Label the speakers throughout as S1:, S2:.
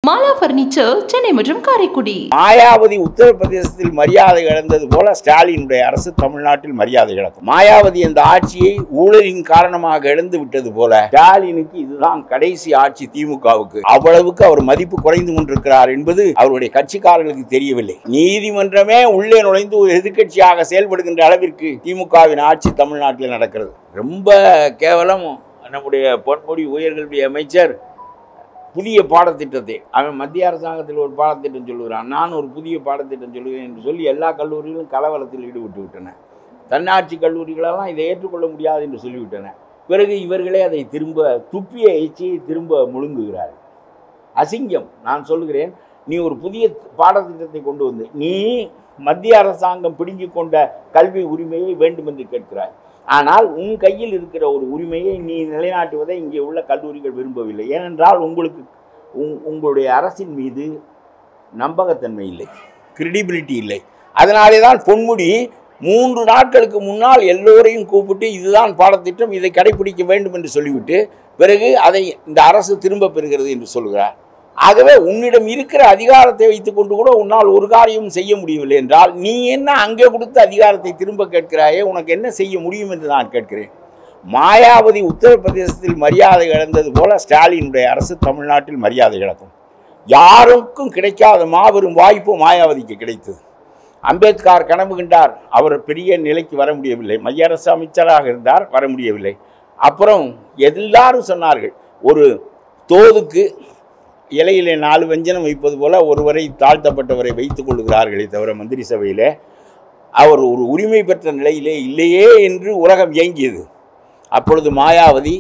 S1: Mala furniture Chennai மற்றும் காரைக்குடி
S2: மாயாவதி உத்தரப்பிரதேசத்தில் மரியாதை இழந்தது போல ஸ்டாலினுடைய அரசு தமிழ்நாட்டில் மரியாதை இழக்கும் மாயாவதி அந்த ஆட்சியை ஊழலின் காரணமாக இழந்து விட்டது போல ஸ்டாலினுக்கு இதுதான் கடைசி ஆட்சி திமுகவுக்கு அவ்வளவுக்கு அவர் மதிப்பு குறைந்து கொண்டிருக்கிறார் என்பது அவருடைய கட்சிக்காரர்களுக்கு தெரியவில்லை நீதிமன்றமே உள்ளே நுழைந்து ஒரு எதிர்க்கட்சியாக செயல்படுகின்ற அளவிற்கு திமுகவின் ஆட்சி தமிழ்நாட்டில் நடக்கிறது ரொம்ப கேவலம் நம்முடைய பொன்முடி உயர்கல்வி அமைச்சர் புதிய பாடத்திட்டத்தை அவன் மத்திய அரசாங்கத்தில் ஒரு பாடத்திட்டம் சொல்லுகிறான் நான் ஒரு புதிய பாடத்திட்டம் சொல்லுகிறேன் என்று சொல்லி எல்லா கல்லூரிகளும் கலவரத்தில் ஈடுபட்டு விட்டன தன்னாட்சி கல்லூரிகளெல்லாம் இதை ஏற்றுக்கொள்ள முடியாது என்று சொல்லிவிட்டன பிறகு இவர்களே அதை திரும்ப துப்பிய எச்சியை திரும்ப முழுங்குகிறார் அசிங்கம் நான் சொல்லுகிறேன் நீ ஒரு புதிய பாடத்திட்டத்தை கொண்டு வந்து நீ மத்திய அரசாங்கம் பிடுங்கிக் கொண்ட கல்வி உரிமையை வேண்டும் என்று கேட்கிறாய் ஆனால் உன் கையில் இருக்கிற ஒரு உரிமையை நீ நிலைநாட்டுவதை இங்கே உள்ள கல்லூரிகள் விரும்பவில்லை ஏனென்றால் உங்களுக்கு உங்- உங்களுடைய அரசின் மீது நம்பகத்தன்மை இல்லை கிரெடிபிலிட்டி இல்லை அதனாலே தான் பொன்முடி மூன்று நாட்களுக்கு முன்னால் எல்லோரையும் கூப்பிட்டு இதுதான் பாடத்திட்டம் இதை கடைபிடிக்க வேண்டும் என்று சொல்லிவிட்டு பிறகு அதை இந்த அரசு திரும்ப பெறுகிறது என்று சொல்கிறார் ஆகவே உன்னிடம் இருக்கிற அதிகாரத்தை வைத்துக்கொண்டு கூட உன்னால் ஒரு காரியமும் செய்ய முடியவில்லை என்றால் நீ என்ன அங்கே கொடுத்த அதிகாரத்தை திரும்ப கேட்கிறாயே உனக்கு என்ன செய்ய முடியும் என்று நான் கேட்கிறேன் மாயாவதி உத்தரப்பிரதேசத்தில் மரியாதை இழந்தது போல ஸ்டாலினுடைய அரசு தமிழ்நாட்டில் மரியாதை இழக்கும் யாருக்கும் கிடைக்காத மாபெரும் வாய்ப்பு மாயாவதிக்கு கிடைத்தது அம்பேத்கர் கனவு கண்டார் அவர் பெரிய நிலைக்கு வர முடியவில்லை மைய அரசு அமைச்சராக இருந்தார் வர முடியவில்லை அப்புறம் எல்லாரும் சொன்னார்கள் ஒரு தோதுக்கு இலையிலே நாலு வெஞ்சனம் வைப்பது போல ஒருவரை தாழ்த்தப்பட்டவரை வைத்துக் கொள்கிறார்களே தவிர மந்திரி சபையிலே அவர் ஒரு உரிமை பெற்ற நிலையிலே இல்லையே என்று உலகம் இயங்கியது அப்பொழுது மாயாவதி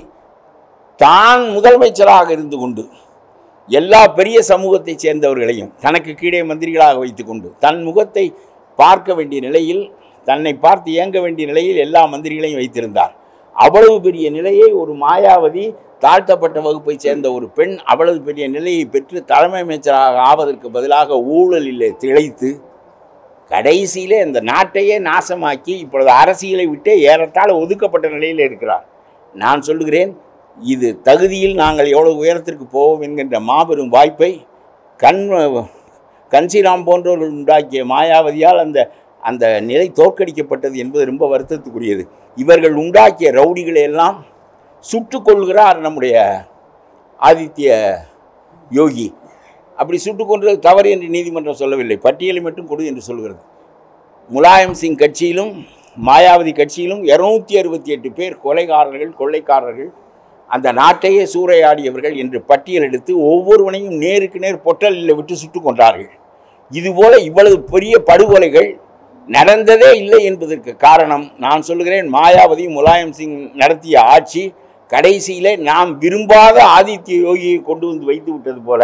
S2: தான் முதலமைச்சராக இருந்து கொண்டு எல்லா பெரிய சமூகத்தைச் சேர்ந்தவர்களையும் தனக்கு கீழே மந்திரிகளாக வைத்துக்கொண்டு தன் முகத்தை பார்க்க வேண்டிய நிலையில் தன்னை பார்த்து இயங்க வேண்டிய நிலையில் எல்லா மந்திரிகளையும் வைத்திருந்தார் அவ்வளவு பெரிய நிலையை ஒரு மாயாவதி தாழ்த்தப்பட்ட வகுப்பைச் சேர்ந்த ஒரு பெண் அவ்வளவு பெரிய நிலையை பெற்று தலைமை அமைச்சராக ஆவதற்கு பதிலாக ஊழலிலே திளைத்து கடைசியிலே இந்த நாட்டையே நாசமாக்கி இப்பொழுது அரசியலை விட்டே ஏறத்தாழ ஒதுக்கப்பட்ட நிலையில் இருக்கிறார் நான் சொல்லுகிறேன் இது தகுதியில் நாங்கள் எவ்வளவு உயரத்திற்கு போவோம் என்கின்ற மாபெரும் வாய்ப்பை கண் கன்சிராம் போன்றவர்கள் உண்டாக்கிய மாயாவதியால் அந்த அந்த நிலை தோற்கடிக்கப்பட்டது என்பது ரொம்ப வருத்தத்துக்குரியது இவர்கள் உண்டாக்கிய ரவுடிகளை எல்லாம் சுட்டுக் கொள்கிறார் நம்முடைய ஆதித்ய யோகி அப்படி சுட்டுக் கொன்றது தவறு என்று நீதிமன்றம் சொல்லவில்லை பட்டியலை மட்டும் கொடு என்று சொல்கிறது முலாயம் சிங் கட்சியிலும் மாயாவதி கட்சியிலும் இருநூத்தி அறுபத்தி எட்டு பேர் கொலைகாரர்கள் கொள்ளைக்காரர்கள் அந்த நாட்டையே சூறையாடியவர்கள் என்று பட்டியல் எடுத்து ஒவ்வொருவனையும் நேருக்கு நேர் பொட்டலில் விட்டு சுட்டுக் கொண்டார்கள் இதுபோல இவ்வளவு பெரிய படுகொலைகள் நடந்ததே இல்லை என்பதற்கு காரணம் நான் சொல்லுகிறேன் மாயாவதி முலாயம் சிங் நடத்திய ஆட்சி கடைசியிலே நாம் விரும்பாத ஆதித்ய யோகியை கொண்டு வந்து வைத்து விட்டது போல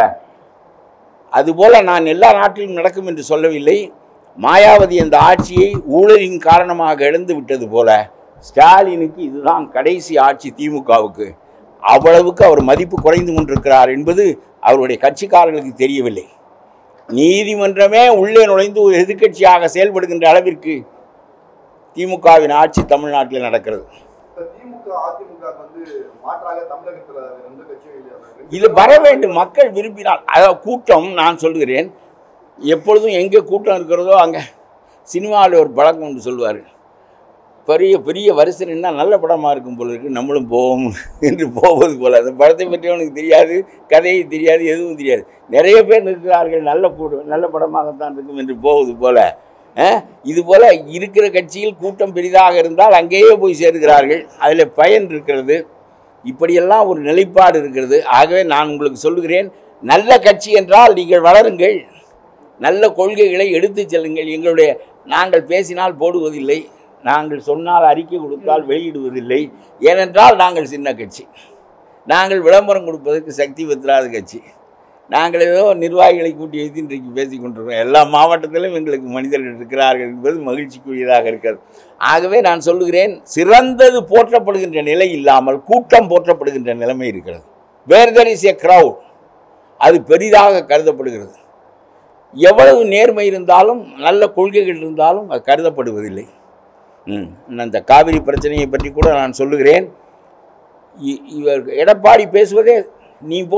S2: அதுபோல நான் எல்லா நாட்டிலும் நடக்கும் என்று சொல்லவில்லை மாயாவதி அந்த ஆட்சியை ஊழலின் காரணமாக இழந்து விட்டது போல ஸ்டாலினுக்கு இதுதான் கடைசி ஆட்சி திமுகவுக்கு அவ்வளவுக்கு அவர் மதிப்பு குறைந்து கொண்டிருக்கிறார் என்பது அவருடைய கட்சிக்காரர்களுக்கு தெரியவில்லை நீதிமன்றமே உள்ளே நுழைந்து ஒரு எதிர்க்கட்சியாக செயல்படுகின்ற அளவிற்கு திமுகவின் ஆட்சி தமிழ்நாட்டில் நடக்கிறது
S3: இப்ப திமுக அதிமுக வந்து மாற்றாக தமிழகத்துல வேற எந்த கட்சியும் இல்லையா சார்?
S2: இது வர வேண்டும் மக்கள் விரும்பினால் அதாவது கூட்டம் நான் சொல்கிறேன் எப்பொழுதும் எங்கே கூட்டம் இருக்கிறதோ அங்கே சினிமாவில் ஒரு பழக்கம் ஒன்று சொல்லுவார் பெரிய பெரிய வரிசை நின்னா நல்ல படமாக இருக்கும் போல இருக்கு நம்மளும் போவோம் என்று போவது போல அந்த படத்தை பற்றி அவனுக்கு தெரியாது கதையை தெரியாது எதுவும் தெரியாது நிறைய பேர் நிற்கிறார்கள் நல்ல கூட்டம் நல்ல படமாகத்தான் இருக்கும் என்று போவது போல அஹ், இது போல இருக்கிற கட்சியில் கூட்டம் பெரிதாக இருந்தால் அங்கேயே போய் சேருகிறார்கள் அதில் பயன் இருக்கிறது இப்படியெல்லாம் ஒரு நிலைப்பாடு இருக்கிறது ஆகவே நான் உங்களுக்கு சொல்லுகிறேன் நல்ல கட்சி என்றால் நீங்கள் வளருங்கள் நல்ல கொள்கைகளை எடுத்துச் செல்லுங்கள் எங்களுடைய நாங்கள் பேசினால் போடுவதில்லை நாங்கள் சொன்னால் அறிக்கை கொடுத்தால் வெளியிடுவதில்லை ஏனென்றால் நாங்கள் சின்ன கட்சி நாங்கள் விளம்பரம் கொடுப்பதற்கு சக்தி பெற்றாத கட்சி நாங்கள் ஏதோ நிர்வாகிகளை கூட்டி வைத்து இன்றைக்கு பேசிக் கொண்டிருக்கோம் எல்லா மாவட்டத்திலும் எங்களுக்கு மனிதர்கள் இருக்கிறார்கள் என்பது மகிழ்ச்சிக்குரியதாக இருக்கிறது ஆகவே நான் சொல்லுகிறேன் சிறந்தது போற்றப்படுகின்ற நிலை இல்லாமல் கூட்டம் போற்றப்படுகின்ற நிலைமை இருக்கிறது where there is a crowd அது பெரிதாக கருதப்படுகிறது எவ்வளவு நேர்மை இருந்தாலும் நல்ல கொள்கைகள் இருந்தாலும் அது கருதப்படுவதில்லை ம் அந்த காவிரி பிரச்சனையை பற்றி கூட நான் சொல்லுகிறேன் இ- இவர் எடப்பாடி பேசுவதே நீ போய்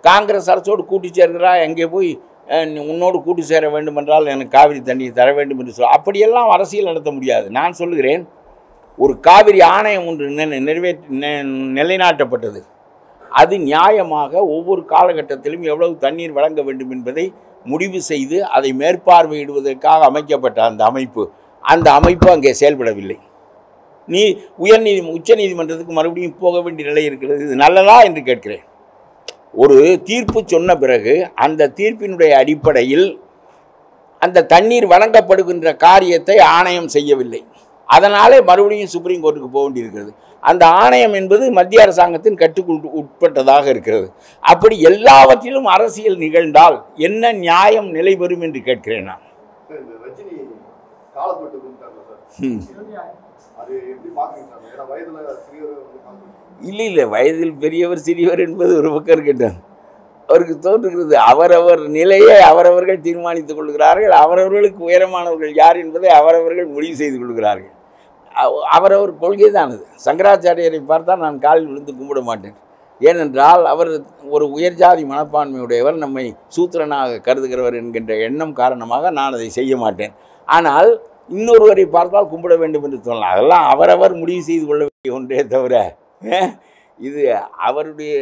S2: காங்கிரஸ் அரசோடு கூட்டி சேர்க்கிறா எங்கே போய் அஹ், நீ உன்னோடு கூட்டி சேர வேண்டும் என்றால் எனக்கு காவிரி தண்ணியை தர வேண்டும் என்று சொல் அப்படியெல்லாம் அரசியல் நடத்த முடியாது நான் சொல்லுகிறேன் ஒரு காவிரி ஆணையம் ஒன்று நி- நிறைவேற்றி நி- நிலைநாட்டப்பட்டது அது நியாயமாக ஒவ்வொரு காலகட்டத்திலும் எவ்வளவு தண்ணீர் வழங்க வேண்டும் என்பதை முடிவு செய்து அதை மேற்பார்வையிடுவதற்காக அமைக்கப்பட்ட அந்த அமைப்பு அந்த அமைப்பு அங்கே செயல்படவில்லை நீ உயர்நீதி உச்ச நீதிமன்றத்துக்கு மறுபடியும் போக வேண்டிய நிலை இருக்கிறது இது நல்லதா என்று கேட்கிறேன் ஒரு தீர்ப்பு சொன்ன பிறகு அந்த தீர்ப்பினுடைய அடிப்படையில் அந்த தண்ணீர் வழங்கப்படுகின்ற காரியத்தை ஆணையம் செய்யவில்லை அதனாலே மறுபடியும் சுப்ரீம் கோர்ட்டுக்கு போக வேண்டியிருக்கிறது அந்த ஆணையம் என்பது மத்திய அரசாங்கத்தின் கட்டுக்குள் உட்பட்டதாக இருக்கிறது அப்படி எல்லாவற்றிலும் அரசியல் நிகழ்ந்தால் என்ன நியாயம் நிலை பெறும் என்று கேட்கிறேன் நான்
S3: சார், இந்த ரஜினி காலத்தொட்டு கொடுத்தாங்க சார்
S2: ம்.
S3: அது எப்படி பாக்குறீங்க சார் ஏன்னா வயதுல சிறியவர் வந்து காலத்தொட்டு
S2: இல்லை இல்லை வயதில் பெரியவர் சிறியவர் என்பது ஒரு பக்கம் இருக்கட்டும் அவருக்கு தோன்றுகிறது அவரவர் நிலையை அவரவர்கள் தீர்மானித்துக் கொள்கிறார்கள் அவரவர்களுக்கு உயரமானவர்கள் யார் என்பதை அவரவர்கள் முடிவு செய்து கொள்கிறார்கள் அவ- அவரவர் கொள்கை தான் அது சங்கராச்சாரியரை பார்த்தா நான் காலில் விழுந்து கும்பிட மாட்டேன் ஏனென்றால் அவர் ஒரு உயர்ஜாதி மனப்பான்மையுடையவர் நம்மை சூத்திரனாக கருதுகிறவர் என்கின்ற எண்ணம் காரணமாக நான் அதை செய்ய மாட்டேன் ஆனால் இன்னொருவரை பார்த்தால் கும்பிட வேண்டும் என்று சொல்லலாம் அதெல்லாம் அவரவர் முடிவு செய்து கொள்ள வேண்டிய ஒன்றே தவிர அஹ், இது அவருடைய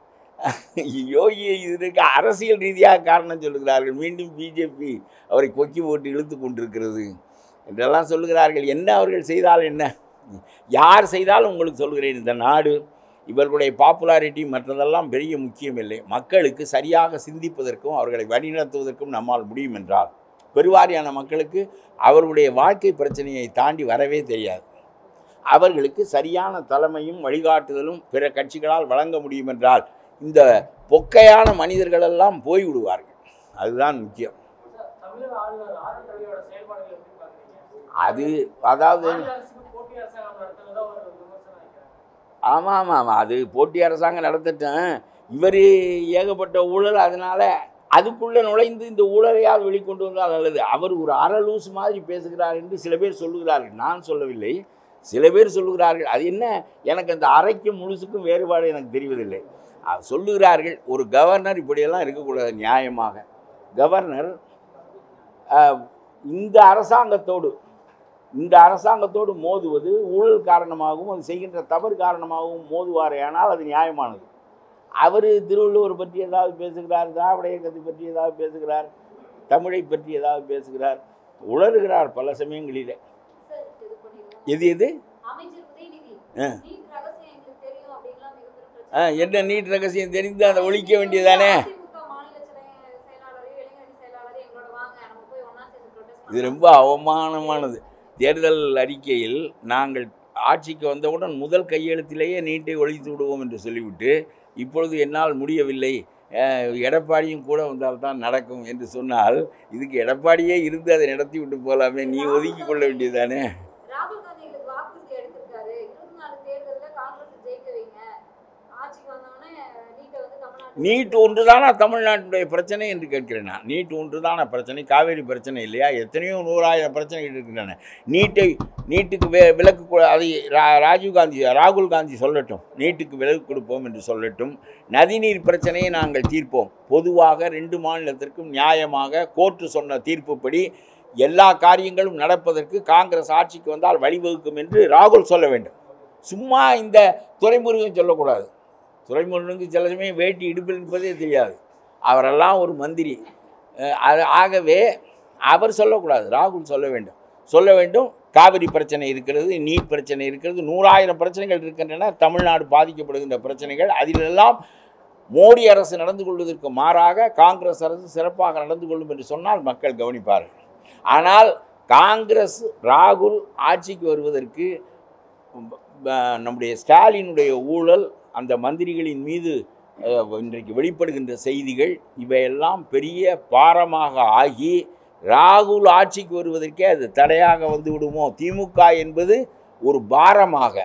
S2: யோகியை இதற்கு அரசியல் ரீதியாக காரணம் சொல்லுகிறார்கள் மீண்டும் பிஜேபி அவரை கொக்கி போட்டு இழுத்து கொண்டிருக்கிறது என்றெல்லாம் சொல்லுகிறார்கள் என்ன அவர்கள் செய்தால் என்ன யார் செய்தாலும் உங்களுக்கு சொல்கிறேன் இந்த நாடு இவர்களுடைய பாப்புலாரிட்டி மற்றதெல்லாம் பெரிய முக்கியம் இல்லை மக்களுக்கு சரியாக சிந்திப்பதற்கும் அவர்களை வழிநடத்துவதற்கும் நம்மால் முடியும் என்றால் பெருவாரியான மக்களுக்கு அவர்களுடைய வாழ்க்கை பிரச்சனையை தாண்டி வரவே தெரியாது அவர்களுக்கு சரியான தலைமையும் வழிகாட்டுதலும் பிற கட்சிகளால் வழங்க முடியும் என்றால் இந்த பொக்கையான மனிதர்களெல்லாம் போய்விடுவார்கள் அதுதான் முக்கியம்
S4: தமிழக ஆளுநர் ஆர் என் ரவியோட செயல்பாடுகள் எப்படி பாக்குறீங்க
S2: அது அதாவது
S4: மாநில அரசுக்கு போட்டி அரசாங்கம் நடத்துறதா ஒரு விமர்சனம் வைக்கிறாங்க
S2: ஆமாம் ஆமாம் ஆமாம் அது போட்டி அரசாங்கம் நடத்தட்டும் இவர் ஏகப்பட்ட ஊழல் அதனால் அதுக்குள்ளே நுழைந்து இந்த ஊழலையாவது வெளிக்கொண்டு வந்தால் நல்லது அவர் ஒரு அறலூஸ் மாதிரி பேசுகிறார் என்று சில பேர் சொல்லுகிறார்கள் நான் சொல்லவில்லை சில பேர் சொல்லுகிறார்கள் அது என்ன எனக்கு அந்த அறைக்கும் முழுசுக்கும் வேறுபாடு எனக்கு தெரிவதில்லை அது சொல்லுகிறார்கள் ஒரு கவர்னர் இப்படியெல்லாம் இருக்கக்கூடாது நியாயமாக கவர்னர் ஆஹ், இந்த அரசாங்கத்தோடு இந்த அரசாங்கத்தோடு மோதுவது ஊழல் காரணமாகவும் அது செய்கின்ற தவறு காரணமாகவும் மோதுவாரேயானால் அது நியாயமானது அவர் திருவள்ளுவர் பற்றி ஏதாவது பேசுகிறார் திராவிட இயக்கத்தை பற்றி ஏதாவது பேசுகிறார் தமிழை பற்றி ஏதாவது பேசுகிறார் உளறுகிறார் பல சமயங்களிலே
S5: சார், இது பண்ணிடுவோம்.
S2: எது எது
S5: அமைச்சர் உதயநிதி
S2: ஆ.
S5: நீட் ரகசியம் எங்களுக்கு தெரியும் அப்படின்லாம் மிகப்பெரும்
S2: ஆ,
S5: பிரச்சனை.
S2: என்ன நீட் ரகசியம் தெரிந்து அதை ஒழிக்க வேண்டியதானே
S5: அதிமுக மாநில செயல- செயலாளரையும் இளைஞரணி செயலாளரையும் எங்களோட வாங்க நம்ம போய் ஒண்ணா சேர்ந்து protest
S2: இது
S5: பண்ணலாம்.
S2: ரொம்ப அவமானமானது தேர்தல் அறிக்கையில் நாங்கள் ஆட்சிக்கு வந்தவுடன் முதல் கையெழுத்திலேயே நீட்டை ஒழித்து விடுவோம் என்று சொல்லிவிட்டு இப்பொழுது என்னால் முடியவில்லை அஹ், எடப்பாடியும் கூட வந்தால்தான் நடக்கும் என்று சொன்னால் இதுக்கு எடப்பாடியே இருந்து அதை நடத்தி விட்டு போகலாமே நீ ஒதுக்கி கொள்ள வேண்டியதானே
S5: ராகுல் காந்தி எங்களுக்கு வாக்குறுதி எடுத்திருக்காரு இருபத்தி நாலு தேர்தல்ல காங்கிரஸ் ஜெயிக்க வைங்க ஆட்சிக்கு வந்தோடனே நீட்டை வந்து தமிழ்நாட்டு
S2: நீட் ஒன்றுதானா தமிழ்நாட்டுடைய பிரச்சனை என்று கேட்கிறேன் நான் நீட் ஒன்றுதான பிரச்சனை காவேரி பிரச்சனை இல்லையா எத்தனையோ நூறாயிரம் பிரச்சனைகள் இருக்கின்றன நீட்டை நீட்டுக்கு வே விலக்கு கொ- அதை ரா ராஜீவ் காந்தி ராகுல் காந்தி சொல்லட்டும் நீட்டுக்கு விலக்கு கொடுப்போம் என்று சொல்லட்டும் நதிநீர் பிரச்சனையை நாங்கள் தீர்ப்போம் பொதுவாக ரெண்டு மாநிலத்திற்கும் நியாயமாக கோர்ட்டு சொன்ன தீர்ப்புப்படி எல்லா காரியங்களும் நடப்பதற்கு காங்கிரஸ் ஆட்சிக்கு வந்தால் வழிவகுக்கும் என்று ராகுல் சொல்ல வேண்டும் சும்மா இந்த துறைமுருகன் சொல்லக்கூடாது துறைமுருகனுக்கு சில சமயம் வேட்டி இடுப்பில் இருப்பதே தெரியாது அவரெல்லாம் ஒரு மந்திரி அஹ் அது ஆகவே அவர் சொல்லக்கூடாது ராகுல் சொல்ல வேண்டும் சொல்ல வேண்டும் காவிரி பிரச்சனை இருக்கிறது நீட் பிரச்சனை இருக்கிறது நூறாயிரம் பிரச்சனைகள் இருக்கின்றன தமிழ்நாடு பாதிக்கப்படுகின்ற பிரச்சனைகள் அதிலெல்லாம் மோடி அரசு நடந்து கொள்வதற்கு மாறாக காங்கிரஸ் அரசு சிறப்பாக நடந்து கொள்ளும் என்று சொன்னால் மக்கள் கவனிப்பார்கள் ஆனால் காங்கிரஸ் ராகுல் ஆட்சிக்கு வருவதற்கு ப- நம்முடைய ஸ்டாலினுடைய ஊழல் அந்த மந்திரிகளின் மீது அஹ், இன்றைக்கு வெளிப்படுகின்ற செய்திகள் இவையெல்லாம் பெரிய பாரமாக ஆகி ராகுல் ஆட்சிக்கு வருவதற்கே அது தடையாக வந்து விடுமோ திமுக என்பது ஒரு பாரமாக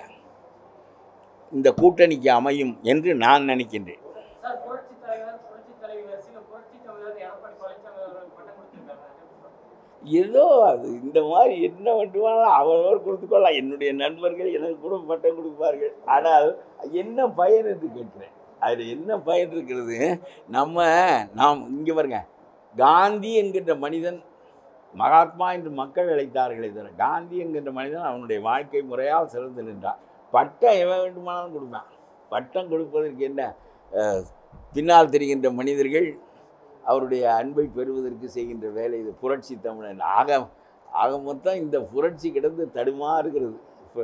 S2: இந்த கூட்டணிக்கு அமையும் என்று நான் நினைக்கின்றேன்
S4: சார் புரட்சி தலைவர் புரட்சி தலைவி வரிசையில் புரட்சி தமிழர் எடப்பாடி பழனிசாமி அவர்களுக்கு பட்டம் கொடுத்திருக்காங்க அது எப்படி பார்க்கறீங்க?
S2: ஏதோ அது இந்த மாதிரி என்ன வேண்டுமானாலும் அவரவர் கொடுத்துக்கொள்ளலாம் என்னுடைய நண்பர்கள் எனக்கு கூட பட்டம் கொடுப்பார்கள் ஆனால் என்ன பயன் என்று கேட்கிறேன் அதில் என்ன பயன் இருக்கிறது நம்ம நாம் இங்கே பாருங்க காந்தி என்கின்ற மனிதன் மகாத்மா என்று மக்கள் அழைத்தார்களே தவிர காந்தி என்கின்ற மனிதன் அவனுடைய வாழ்க்கை முறையால் சிறந்து நின்றான் பட்டம் எவன் வேண்டுமானாலும் கொடுப்பான் பட்டம் கொடுப்பதற்கு என்ன அஹ், பின்னால் தெரிகின்ற மனிதர்கள் அவருடைய அன்பை பெறுவதற்கு செய்கின்ற வேலை இது புரட்சி தமிழன் ஆக ஆக மொத்தம் இந்த புரட்சி கிடந்து தடுமாறுகிறது இப்ப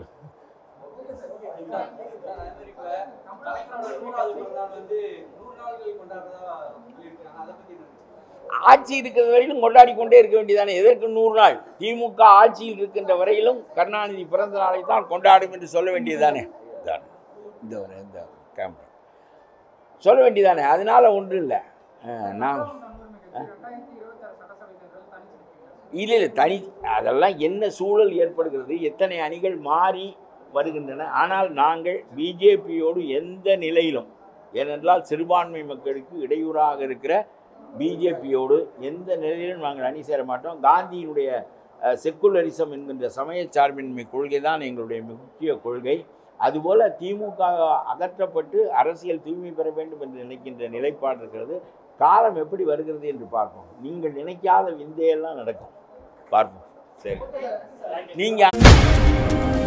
S2: ஆட்சி இருக்கிற வரையிலும் கொண்டாடி கொண்டே இருக்க வேண்டியதானே எதற்கு நூறு நாள் திமுக ஆட்சியில் இருக்கின்ற வரையிலும் கருணாநிதி பிறந்த நாளை தான் கொண்டாடும் என்று சொல்ல வேண்டியதுதானே இதானே. இந்த வர- இந்த கேமரா சொல்ல வேண்டியதானே அதனால ஒன்றும் இல்லை நான்
S4: ரெண்டாயிரத்தி இருபத்தாறு சட்டசபை தேர்தல் தனிச்சிருக்கீங்க
S2: இல்லை இல்லை தனி அதெல்லாம் என்ன சூழல் ஏற்படுகிறது எத்தனை அணிகள் மாறி வருகின்றன ஆனால் நாங்கள் பிஜேபியோடு எந்த நிலையிலும் ஏனென்றால் சிறுபான்மை மக்களுக்கு இடையூறாக இருக்கிற பிஜேபியோடு எந்த நிலையிலும் நாங்கள் அணி சேர மாட்டோம் காந்தியினுடைய அஹ், செக்குலரிசம் என்கின்ற சமய சார்பின்மை கொள்கை தான் எங்களுடைய முக்கிய கொள்கை அதுபோல் திமுக அகற்றப்பட்டு அரசியல் தூய்மை பெற வேண்டும் என்று நினைக்கின்ற நிலைப்பாடு இருக்கிறது காலம் எப்படி வருகிறது என்று பார்ப்போம் நீங்கள் நினைக்காத விந்தையெல்லாம் நடக்கும் பார்ப்போம் சரி நீங்கள்